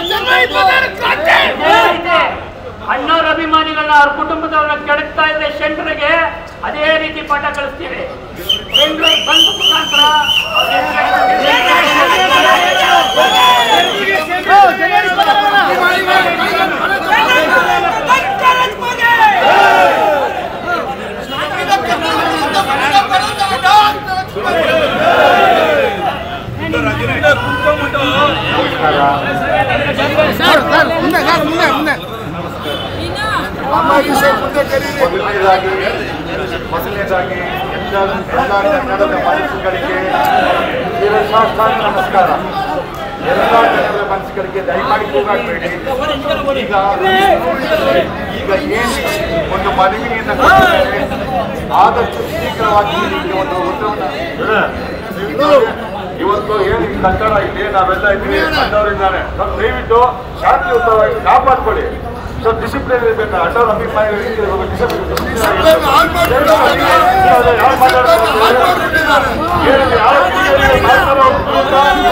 ಇದೇ ರೀತಿ ಅಣ್ಣವ್ರ ಅಭಿಮಾನಿಗಳನ್ನ ಅವ್ರ ಕುಟುಂಬದವ್ರನ್ನ ಕೆಡಕ್ತಾ ಇದ್ರೆ ಶೆಂಟ್ರಿಗೆ ಅದೇ ರೀತಿ ಪಾಠ ಕಲಿಸ್ತೀವಿ ಶೆಂಟ್ರು ಬಂದ ಮುಖಾಂತರ ಮೊದಲನೇದಾಗಿ ಮೊದಲನೇದಾಗಿ ಎಲ್ಲ ಎಲ್ಲ ಕನ್ನಡದ ಮನಸ್ಸುಗಳಿಗೆ ಶಿರಸಾಷ್ಟಾಂಗ ನಮಸ್ಕಾರ ಎಲ್ಲ ಜನರ ಮನಸ್ಸುಗಳಿಗೆ ದಯಮಾಡಿ ಕೂಗಾಡಬೇಡಿ ಈಗ ಈಗ ಏನು ಒಂದು ಮನವಿಯನ್ನು ಕೊಟ್ಟಿದ್ದಾರೆ ಆದಷ್ಟು ಶೀಘ್ರವಾಗಿ ನಿಮಗೆ ಒಂದು ಉತ್ತರವನ್ನು ಇವತ್ತು ಏನು ಈ ಕಟ್ಟಡ ಇದೆ ನಾವೆಲ್ಲ ಇದ್ದೀವಿ ಕಂಡವರಿದ್ದಾರೆ ಸ್ವಲ್ಪ ದಯವಿಟ್ಟು ಶಾಂತಿಯುತವಾಗಿ ಕಾಪಾಡ್ಕೊಳ್ಳಿ ಸ್ವಲ್ಪ ಡಿಸಿಪ್ಲಿನ್ ಇರಬೇಕು ಅಡ್ಡವ್ರ ಅಭಿಪ್ರಾಯ ಡಿಸಿಪ್ಲಿನ್